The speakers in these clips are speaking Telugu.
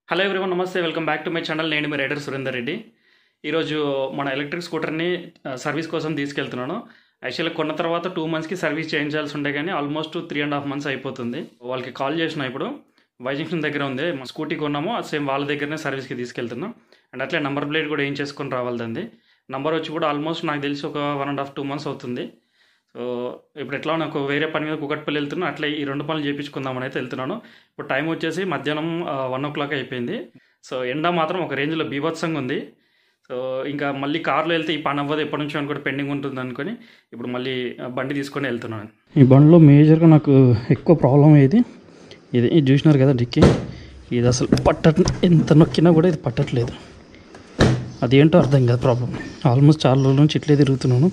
hello everyone namaste welcome back to my channel నేను మీ రైడర్ సురేందర్ రెడ్డి ఈరోజు మన ఎలక్ట్రిక్ స్కూటర్ని ఆ, సర్వీస్ కోసం తీసుకెళ్తున్నాను యాక్చువల్లీ కొన్న తర్వాత టూ మంత్స్కి సర్వీస్ చేయించాల్సి ఉండే కానీ almost three and half months అయిపోతుంది వాళ్ళకి కాల్ చేసిన ఇప్పుడు వైజంక్షన్ దగ్గర ఉంది మా స్కూటీ కొన్నాము అది సేమ్ వాళ్ళ దగ్గరనే సర్వీస్కి తీసుకెళ్తున్నాం అండ్ అట్లే నంబర్ ప్లేట్ కూడా ఏం చేసుకొని రావాలండి నంబర్ వచ్చి కూడా ఆల్మోస్ట్ నాకు తెలిసి ఒక one and half two months అవుతుంది సో ఇప్పుడు ఎట్లా నాకు వేరే పని మీద కుకట్పల్లి వెళ్తున్నా అట్లా ఈ రెండు పనులు చేయించుకుందామని అయితే వెళ్తున్నాను ఇప్పుడు టైం వచ్చేసి మధ్యాహ్నం వన్ ఓ క్లాక్ అయిపోయింది సో ఎండ మాత్రం ఒక రేంజ్లో బీభత్సంగా ఉంది సో ఇంకా మళ్ళీ కార్లో వెళ్తే ఈ పని అవ్వదు ఎప్పటి నుంచో అనుకుంటే పెండింగ్ ఉంటుంది అనుకొని ఇప్పుడు మళ్ళీ ఆ, బండి తీసుకొని వెళ్తున్నాను ఈ బండిలో మేజర్గా నాకు ఎక్కువ ప్రాబ్లం అయ్యేది ఇది ఇది చూసినారు కదా డిక్కీ ఇది అసలు పట్ట ఎంత నొక్కినా కూడా ఇది పట్టట్లేదు అదేంటో అర్థం కాదు ప్రాబ్లం ఆల్మోస్ట్ చాలా రోజుల నుంచి ఇట్లే తిరుగుతున్నాను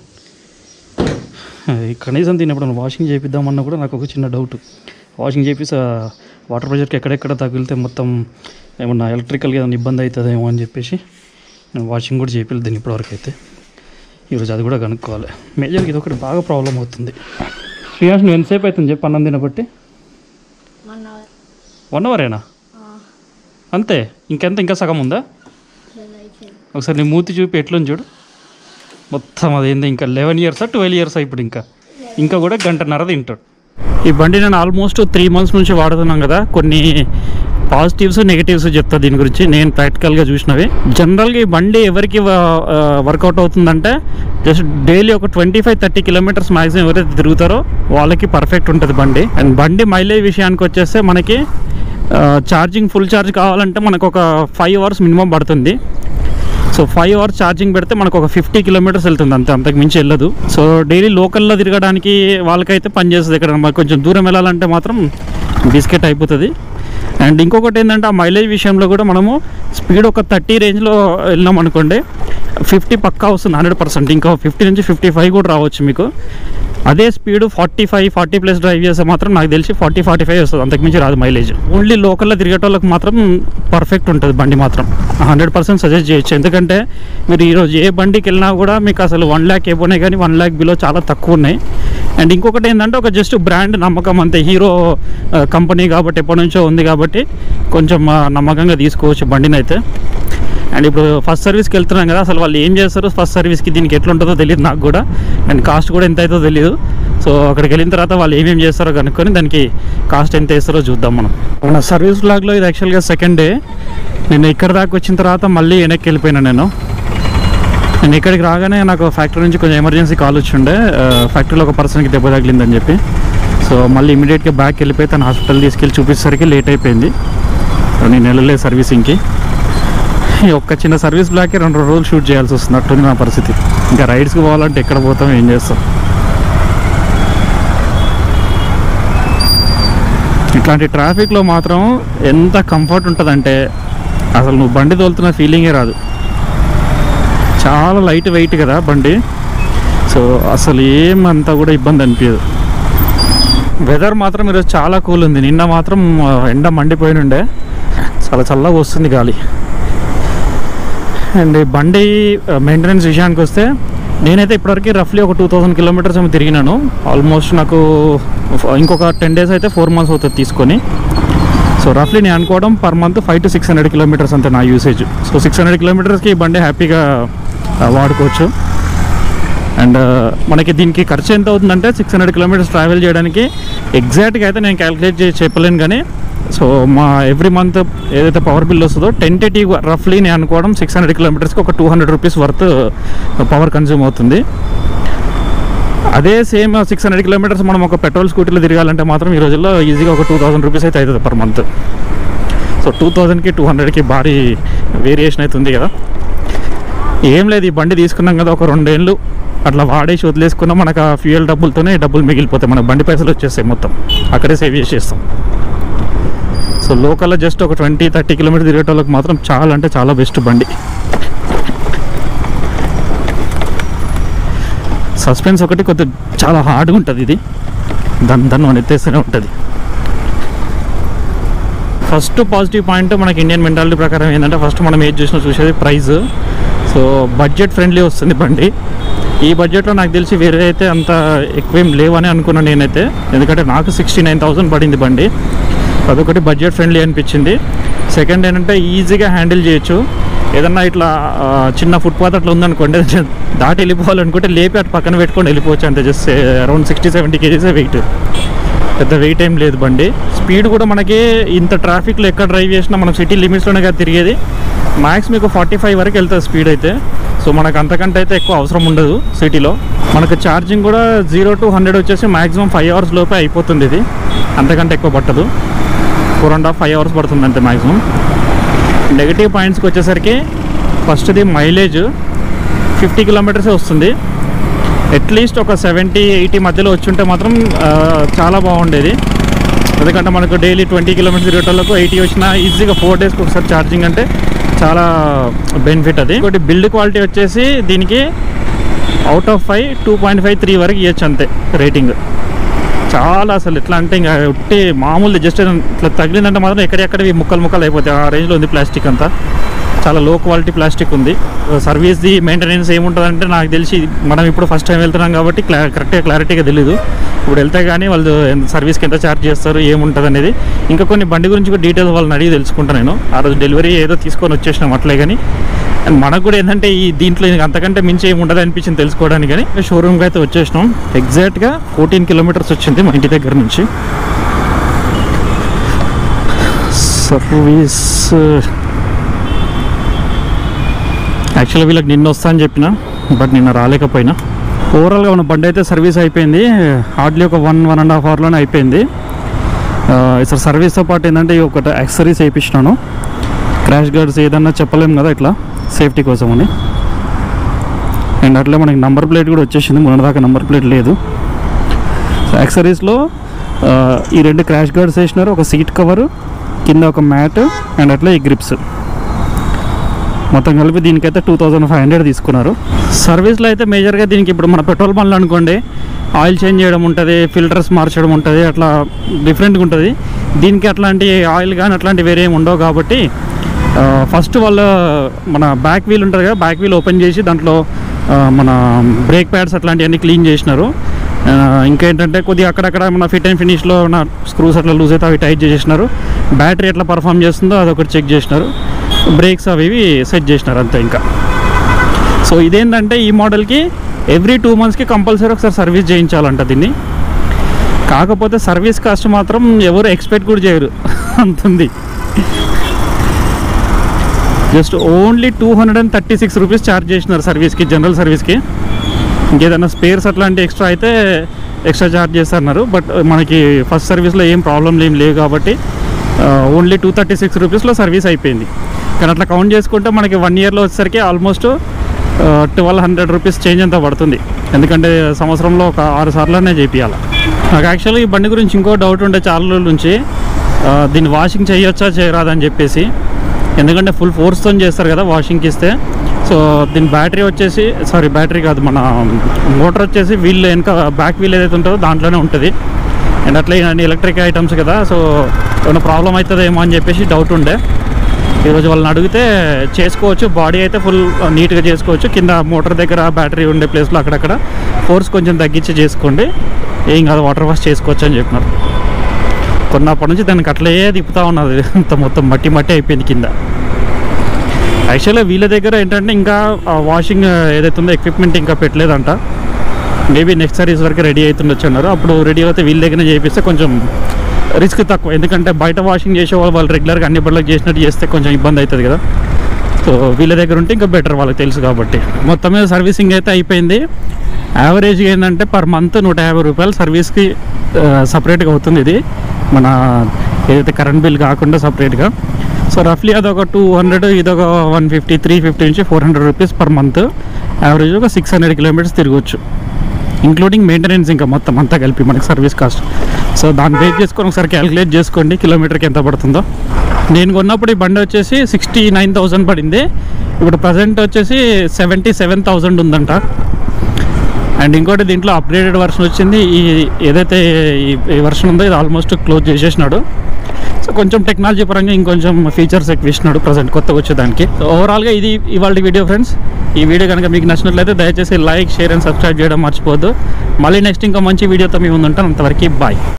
అది కనీసం దీన్ని ఎప్పుడైనా వాషింగ్ చేపిద్దామన్నా కూడా నాకు ఒక చిన్న డౌట్ వాషింగ్ చేపిస్తే ఆ వాటర్ ప్రెషర్కి ఎక్కడెక్కడ తగిలితే మొత్తం ఏమన్నా ఎలక్ట్రికల్గా ఏదైనా ఇబ్బంది అవుతుందేమో అని చెప్పేసి నేను వాషింగ్ కూడా చేపిలేదు దీన్ని ఇప్పటివరకు అయితే ఈరోజు అది కూడా కనుక్కోవాలి మేజర్కి ఇది ఒకటి బాగా ప్రాబ్లం అవుతుంది శ్రీయాష్ నువ్వు ఎంతసేపు అవుతుంది చెప్పి అన్నం తినబట్టి వన్ అవర్ వన్ అవరేనా అంతే ఇంకెంత ఇంకా సగం ఉందా అయిపోయింది ఒకసారి నీ మూతి చూపి ఎట్లుంది చూడు మొత్తం అదేంది ఇంకా లెవెన్ ఇయర్సా ట్వెల్వ్ ఇయర్స్ ఇప్పుడు ఇంకా ఇంకా కూడా గంటన్నర తింటాడు ఈ బండి నేను ఆల్మోస్ట్ త్రీ మంత్స్ నుంచి వాడుతున్నాం కదా కొన్ని పాజిటివ్స్ నెగిటివ్స్ చెప్తా దీని గురించి నేను ప్రాక్టికల్గా చూసినవి జనరల్గా ఈ బండి ఎవరికి వర్కౌట్ అవుతుందంటే జస్ట్ డైలీ ఒక twenty five thirty kilometres maximum ఎవరైతే తిరుగుతారో వాళ్ళకి పర్ఫెక్ట్ ఉంటుంది బండి అండ్ బండి మైలేజ్ విషయానికి వచ్చేస్తే మనకి ఛార్జింగ్ ఫుల్ ఛార్జ్ కావాలంటే మనకు ఒక ఫైవ్ అవర్స్ మినిమం పడుతుంది సో ఫైవ్ అవర్స్ ఛార్జింగ్ పెడితే మనకు ఒక ఫిఫ్టీ కిలోమీటర్స్ వెళ్తుంది అంతే అంతకు మించి వెళ్ళదు సో డైలీ లోకల్లో తిరగడానికి వాళ్ళకైతే పని చేస్తుంది ఇక్కడ మరి కొంచెం దూరం వెళ్ళాలంటే మాత్రం బిస్కెట్ అయిపోతుంది అండ్ ఇంకొకటి ఏంటంటే ఆ మైలేజ్ విషయంలో కూడా మనము స్పీడ్ ఒక థర్టీ రేంజ్లో వెళ్ళినాం అనుకోండి ఫిఫ్టీ పక్కా వస్తుంది హండ్రెడ్ పర్సెంట్ ఇంకా ఫిఫ్టీ నుంచి ఫిఫ్టీ ఫైవ్ కూడా రావచ్చు మీకు అదే speed forty five forty plus drive చేస్తే మాత్రం నాకు తెలిసి ఫార్టీ ఫార్టీ ఫైవ్ వస్తుంది అంతకుమించి రాదు మైలేజ్ ఓన్లీ లోకల్లో తిరిగేటోళ్ళకి మాత్రం పర్ఫెక్ట్ ఉంటుంది బండి మాత్రం హండ్రెడ్ పర్సెంట్ సజెస్ట్ చేయొచ్చు ఎందుకంటే మీరు ఈరోజు ఏ బండికి వెళ్ళినా కూడా మీకు అసలు వన్ ల్యాక్ అయిపోయినాయి కానీ వన్ ల్యాక్ బిలో చాలా తక్కువ ఉన్నాయి అండ్ ఇంకొకటి ఏంటంటే ఒక జస్ట్ బ్రాండ్ నమ్మకం అంతే హీరో కంపెనీ కాబట్టి ఎప్పటి నుంచో ఉంది కాబట్టి కొంచెం ఆ, నమ్మకంగా తీసుకోవచ్చు బండిని అయితే అండ్ ఇప్పుడు ఫస్ట్ సర్వీస్కి వెళ్తున్నాం కదా అసలు వాళ్ళు ఏం చేస్తారు ఫస్ట్ సర్వీస్కి దీనికి ఎట్లుంటుందో తెలియదు నాకు కూడా అండ్ కాస్ట్ కూడా ఎంత అవుతుందో తెలియదు సో అక్కడికి వెళ్ళిన తర్వాత వాళ్ళు ఏమేమి చేస్తారో కనుక్కొని దానికి కాస్ట్ ఎంత వేస్తారో చూద్దాం మనం మన సర్వీస్ బ్లాగ్లో ఇది యాక్చువల్గా సెకండ్ డే నేను ఇక్కడ దాకా వచ్చిన తర్వాత మళ్ళీ వెనక్కి వెళ్ళిపోయినా నేను నేను ఇక్కడికి రాగానే నాకు ఫ్యాక్టరీ నుంచి కొంచెం ఎమర్జెన్సీ కాల్ వచ్చిండే ఫ్యాక్టరీలో ఒక పర్సన్కి దెబ్బ తగిలిందని చెప్పి సో మళ్ళీ ఇమీడియట్గా బ్యాక్ వెళ్ళిపోయి తన హాస్పిటల్ తీసుకెళ్ళి చూపించేసరికి లేట్ అయిపోయింది సో నేను వెళ్ళలేదు సర్వీసింగ్కి ఈ ఒక్క చిన్న సర్వీస్ బ్లాక్కి రెండు రోజులు షూట్ చేయాల్సి వస్తున్నట్టుంది నా పరిస్థితి ఇంకా రైడ్స్కి పోవాలంటే ఎక్కడ పోతాం ఏం చేస్తాం ఇట్లాంటి ట్రాఫిక్లో మాత్రం ఎంత కంఫర్ట్ ఉంటుందంటే అసలు నువ్వు బండి తోలుతున్న ఫీలింగే రాదు చాలా లైట్ వెయిట్ కదా బండి సో అసలు ఏమంతా కూడా ఇబ్బంది అనిపించదు వెదర్ మాత్రం ఈరోజు చాలా కూల్ ఉంది నిన్న మాత్రం ఆ, ఎండ మండిపోయి ఉండే చాలా చల్లగా వస్తుంది గాలి అండ్ ఈ బండి మెయింటెనెన్స్ విషయానికి వస్తే నేనైతే ఇప్పటివరకు రఫ్లీ ఒక టూ థౌసండ్ కిలోమీటర్స్ ఏమో తిరిగినాను ఆల్మోస్ట్ నాకు ఫ- ఇంకొక టెన్ డేస్ అయితే ఫోర్ మంత్స్ అవుతుంది తీసుకొని సో రఫ్లీ నేను అనుకోవడం per month five to six hundred kilometres అంతే నా యూసేజ్ సో సిక్స్ హండ్రెడ్ కిలోమీటర్స్కి ఈ బండి హ్యాపీగా ఆ, వాడుకోవచ్చు అండ్ మనకి దీనికి ఖర్చు ఎంత అవుతుందంటే సిక్స్ హండ్రెడ్ కిలోమీటర్స్ ట్రావెల్ చేయడానికి ఎగ్జాక్ట్గా అయితే నేను క్యాలిక్యులేట్ చేసి చెప్పలేను కానీ సో మా ఎవ్రీ మంత్ ఏదైతే పవర్ బిల్ వస్తుందో టెంటేటివ్ రఫ్లీ నేను అనుకోవడం సిక్స్ హండ్రెడ్ కిలోమీటర్స్కి ఒక two hundred rupees worth power consume అవుతుంది అదే సేమ్ సిక్స్ హండ్రెడ్ కిలోమీటర్స్ మనం ఒక పెట్రోల్ స్కూటీలో తిరగాలంటే మాత్రం ఈ రోజుల్లో ఈజీగా ఒక టూ థౌసండ్ రూపీస్ అయితే అవుతుంది పర్ మంత్ సో టూ థౌజండ్కి టూ హండ్రెడ్కి భారీ వేరియేషన్ అయితే ఉంది కదా ఏం లేదు ఈ బండి తీసుకున్నాం కదా ఒక రెండేళ్ళు అట్లా వాడేసి వదిలేసుకున్నా మనకు ఆ ఫ్యూయల్ డబ్బులతోనే డబ్బులు మిగిలిపోతాయి మన బండి పైసలు వచ్చేస్తాయి మొత్తం అక్కడే సేవ్ చేసేస్తాం సో లోకల్లో జస్ట్ ఒక ట్వంటీ థర్టీ కిలోమీటర్ తిరిగేటోళ్ళకి మాత్రం చాలా అంటే చాలా బెస్ట్ బండి సస్పెన్స్ ఒకటి కొద్దిగా చాలా హార్డ్గా ఉంటుంది ఇది దాన్ని దాన్ని మనం ఎత్తేస్తూనే ఉంటుంది ఫస్ట్ పాజిటివ్ పాయింట్ మనకి ఇండియన్ మెంటాలిటీ ప్రకారం ఏంటంటే ఫస్ట్ మనం ఏది చూసినా చూసేది ప్రైస్ సో బడ్జెట్ ఫ్రెండ్లీ వస్తుంది బండి ఈ బడ్జెట్లో నాకు తెలిసి వేరే అయితే అంత ఎక్కువేం లేవని అనుకున్నాను నేనైతే ఎందుకంటే నాకు సిక్స్టీ నైన్ థౌసండ్ పడింది బండి అదొకటి బడ్జెట్ ఫ్రెండ్లీ అనిపించింది సెకండ్ ఏంటంటే ఈజీగా హ్యాండిల్ చేయొచ్చు ఏదన్నా ఇట్లా ఆ, చిన్న ఫుట్పాత్ అట్లా ఉందనుకోండి అది జ- దాటి వెళ్ళిపోవాలనుకుంటే లేపి అటు పక్కన పెట్టుకొని వెళ్ళిపోవచ్చు అంతే just around sixty seventy kgs weight పెద్ద వెయిట్ ఏం లేదు బండి స్పీడ్ కూడా మనకి ఇంత ట్రాఫిక్లో ఎక్కడ డ్రైవ్ చేసినా మనం సిటీ లిమిట్స్లోనే కదా తిరిగేది మ్యాక్స్ మీకు ఫార్టీ ఫైవ్ వరకు వెళ్తుంది స్పీడ్ అయితే సో మనకు అంతకంటే అయితే ఎక్కువ అవసరం ఉండదు సిటీలో మనకు ఛార్జింగ్ కూడా జీరో టు హండ్రెడ్ వచ్చేసి మ్యాక్సిమం ఫైవ్ అవర్స్ లోపే అయిపోతుంది ఇది అంతకంటే ఎక్కువ పట్టదు four and half five hours పడుతుంది అంతే మ్యాక్సిమం నెగిటివ్ పాయింట్స్కి వచ్చేసరికి ఫస్ట్ది మైలేజ్ ఫిఫ్టీ కిలోమీటర్సే వస్తుంది అట్లీస్ట్ ఒక సెవెంటీ ఎయిటీ మధ్యలో వచ్చి ఉంటే మాత్రం ఆ, చాలా బాగుండేది ఎందుకంటే మనకు డైలీ ట్వంటీ కిలోమీటర్స్ తిరిగేటోళ్ళకు ఎయిటీ వచ్చినా ఈజీగా ఫోర్ డేస్కి ఒకసారి ఛార్జింగ్ అంటే చాలా బెనిఫిట్ అది ఇంకోటి బిల్డ్ క్వాలిటీ వచ్చేసి దీనికి out of five two point five three వరకు ఇవ్వచ్చు అంతే రేటింగ్ చాలా అసలు ఎట్లా అంటే ఇంకా ఉట్టి మామూలు జస్ట్ ఇట్లా తగిలిందంటే మాత్రం ఎక్కడెక్కడవి ముక్కలు ముక్కలు అయిపోతాయి ఆ రేంజ్లో ఉంది ప్లాస్టిక్ అంతా చాలా లో క్వాలిటీ ప్లాస్టిక్ ఉంది సర్వీస్ది మెయింటెనెన్స్ ఏముంటుందంటే నాకు తెలిసి మనం ఇప్పుడు ఫస్ట్ టైం వెళ్తున్నాం కాబట్టి క్లా కరెక్ట్గా క్లారిటీగా తెలియదు ఇప్పుడు వెళ్తే కానీ వాళ్ళు ఎంత- సర్వీస్కి ఎంత ఛార్జ్ చేస్తారు ఏముంటుంది అనేది ఇంకా కొన్ని బండి గురించి కూడా డీటెయిల్స్ వాళ్ళని అడిగి తెలుసుకుంటాను నేను ఆ రోజు డెలివరీ ఏదో తీసుకొని వచ్చేసినాం అట్లే కానీ అండ్ మనకు కూడా ఏంటంటే ఈ దీంట్లో ఇంకా అంతకంటే మించి ఏమి ఉండదు అనిపించింది తెలుసుకోవడానికి కానీ షోరూమ్కి అయితే వచ్చేసినాం ఎగ్జాక్ట్గా ఫోర్టీన్ కిలోమీటర్స్ వచ్చింది మా ఇంటి దగ్గర నుంచి సర్వీస్ యాక్చువల్గా వీళ్ళకి నిన్న వస్తా అని చెప్పిన బట్ నిన్న రాలేకపోయినా ఓవరాల్గా మన బండి అయితే సర్వీస్ అయిపోయింది హార్డ్లీ ఒక వన్ వన్ అండ్ హాఫ్ అవర్లోనే అయిపోయింది సార్ సర్వీస్తో పాటు ఏంటంటే ఈ ఒకటి యాక్సరీస్ వేయించినాను క్రాష్ గార్డ్స్ ఏదన్నా చెప్పలేము కదా ఇట్లా సేఫ్టీ కోసం అని అండ్ అట్లే మనకి నంబర్ ప్లేట్ కూడా వచ్చేసింది మొన్నదాకా నంబర్ ప్లేట్ లేదు సో యాక్సరీస్లో ఈ రెండు క్రాష్ గార్డ్స్ వేసినారు ఒక సీట్ కవరు కింద ఒక మ్యాట్ అండ్ అట్లా ఈ గ్రిప్స్ మొత్తం కలిపి దీనికైతే టూ థౌజండ్ ఫైవ్ హండ్రెడ్ తీసుకున్నారు సర్వీస్లో అయితే మేజర్గా దీనికి ఇప్పుడు మన పెట్రోల్ బండ్లు అనుకోండి ఆయిల్ చేంజ్ చేయడం ఉంటుంది ఫిల్టర్స్ మార్చడం ఉంటుంది అట్లా డిఫరెంట్గా ఉంటుంది దీనికి అట్లాంటి ఆయిల్ కానీ అట్లాంటి వేరే ఏమి ఉండవు కాబట్టి ఫస్ట్ వాళ్ళ మన బ్యాక్ వీల్ ఉంటుంది కదా బ్యాక్ వీల్ ఓపెన్ చేసి దాంట్లో ఆ, మన బ్రేక్ ప్యాడ్స్ అట్లాంటివన్నీ క్లీన్ చేసినారు ఆ, ఇంకేంటంటే కొద్దిగా అక్కడక్కడ మన ఫిట్ అండ్ ఫినిష్లో ఉన్న స్క్రూస్ అట్లా లూజ్ అయితే అవి టైట్ చేసేసినారు బ్యాటరీ ఎట్లా పర్ఫామ్ చేస్తుందో అదొకటి చెక్ చేసినారు బ్రేక్స్ అవి ఇవి సెట్ చేసినారు అంతే ఇంకా సో ఇదేంటంటే ఈ మోడల్కి ఎవ్రీ టూ మంత్స్కి కంపల్సరీ ఒకసారి సర్వీస్ చేయించాలంట దీన్ని కాకపోతే సర్వీస్ కాస్ట్ మాత్రం ఎవరు ఎక్స్పెక్ట్ కూడా చేయరు అంతుంది just only two hundred and thirty six rupees charge చేసినారు సర్వీస్కి జనరల్ సర్వీస్కి ఇంకేదైనా స్పేర్స్ అట్లాంటి ఎక్స్ట్రా అయితే ఎక్స్ట్రా ఛార్జ్ చేస్తున్నారు బట్ మనకి ఫస్ట్ సర్వీస్లో ఏం ప్రాబ్లం ఏం లేవు కాబట్టి ఓన్లీ టూ థర్టీ సిక్స్ రూపీస్లో సర్వీస్ అయిపోయింది కానీ అట్లా కౌంట్ చేసుకుంటే మనకి వన్ ఇయర్లో వచ్చేసరికి almost twelve hundred rupees change అంతా పడుతుంది ఎందుకంటే సంవత్సరంలో ఒక ఆరు సార్లనే చేపియాలి నాకు యాక్చువల్లీ ఈ బండి గురించి ఇంకో డౌట్ ఉండే చాలా రోజుల నుంచి ఆ, దీన్ని వాషింగ్ చేయొచ్చా చేయరాదని చెప్పేసి ఎందుకంటే ఫుల్ ఫోర్స్తో చేస్తారు కదా వాషింగ్కి ఇస్తే సో దీని బ్యాటరీ వచ్చేసి సారీ బ్యాటరీ కాదు మన మోటార్ వచ్చేసి వీల్ వెనక బ్యాక్ వీల్ ఏదైతే ఉంటుందో దాంట్లోనే ఉంటుంది అండ్ అట్లా ఇవన్నీ ఎలక్ట్రిక్ ఐటమ్స్ కదా సో ఏమైనా ప్రాబ్లం అవుతుందేమో అని చెప్పేసి డౌట్ ఉండే ఈరోజు వాళ్ళని అడిగితే చేసుకోవచ్చు బాడీ అయితే ఫుల్ నీట్గా చేసుకోవచ్చు కింద మోటార్ దగ్గర బ్యాటరీ ఉండే ప్లేస్లో అక్కడక్కడ ఫోర్స్ కొంచెం తగ్గించి చేసుకోండి ఏం కాదు వాటర్ వాష్ చేసుకోవచ్చు అని చెప్పినారు కొన్నప్పటి నుంచి దానికి అట్లే తిప్పుతా ఉన్నది అంత మొత్తం మట్టి మట్టి అయిపోయింది కింద యాక్చువల్గా వీళ్ళ దగ్గర ఏంటంటే ఇంకా వాషింగ్ ఏదైతే ఉందో ఎక్విప్మెంట్ ఇంకా పెట్టలేదంట మేబీ నెక్స్ట్ సర్వీస్ వరకు రెడీ అవుతుండొచ్చు అన్నారు అప్పుడు రెడీ అయితే వీళ్ళ దగ్గర చేపిస్తే కొంచెం రిస్క్ తక్కువ ఎందుకంటే బయట వాషింగ్ చేసే వాళ్ళు వాళ్ళు రెగ్యులర్గా అన్ని బళ్ళకి చేసినట్టు చేస్తే కొంచెం ఇబ్బంది అవుతుంది కదా సో వీళ్ళ దగ్గర ఉంటే ఇంకా బెటర్ వాళ్ళకి తెలుసు కాబట్టి మొత్తం మీద సర్వీసింగ్ అయితే అయిపోయింది యావరేజ్గా ఏంటంటే పర్ మంత్ నూట యాభై రూపాయలు సర్వీస్కి సపరేట్గా అవుతుంది ఇది మన ఏదైతే కరెంట్ బిల్ కాకుండా సపరేట్గా సో రఫ్లీ అదొక టూ హండ్రెడ్ ఇదొక వన్ ఫిఫ్టీ త్రీ ఫిఫ్టీ నుంచి four hundred rupees per month average ఒక సిక్స్ హండ్రెడ్ కిలోమీటర్స్ తిరగవచ్చు ఇంక్లూడింగ్ మెయింటెనెన్స్ ఇంకా మొత్తం అంతా కలిపి మనకి సర్వీస్ కాస్ట్ సో దాన్ని బేస్ చేసుకొని ఒకసారి క్యాలిక్యులేట్ చేసుకోండి కిలోమీటర్కి ఎంత పడుతుందో నేను కొన్నప్పుడు ఈ బండి వచ్చేసి సిక్స్టీ నైన్ థౌజండ్ పడింది ఇప్పుడు ప్రజెంట్ వచ్చేసి సెవెంటీ సెవెన్ థౌజండ్ ఉందంట అండ్ ఇంకోటి దీంట్లో అప్గ్రేడెడ్ వర్షన్ వచ్చింది ఈ ఏదైతే ఈ- ఈ వర్షన్ ఉందో ఇది ఆల్మోస్ట్ క్లోజ్ చేసేసినాడు సో కొంచెం టెక్నాలజీ పరంగా ఇంకొంచెం ఫీచర్స్ ఎక్కువ ఇచ్చినాడు ప్రజెంట్ కొత్తగా వచ్చేదానికి సో ఓవరాల్గా ఇది ఇవాళ వీడియో ఫ్రెండ్స్ ఈ వీడియో కనుక మీకు నచ్చినట్లయితే దయచేసి లైక్ షేర్ అండ్ సబ్స్క్రైబ్ చేయడం మర్చిపోవద్దు మళ్ళీ నెక్స్ట్ ఇంకో మంచి వీడియోతో మేము ముందుంటాం అంతవరకు బాయ్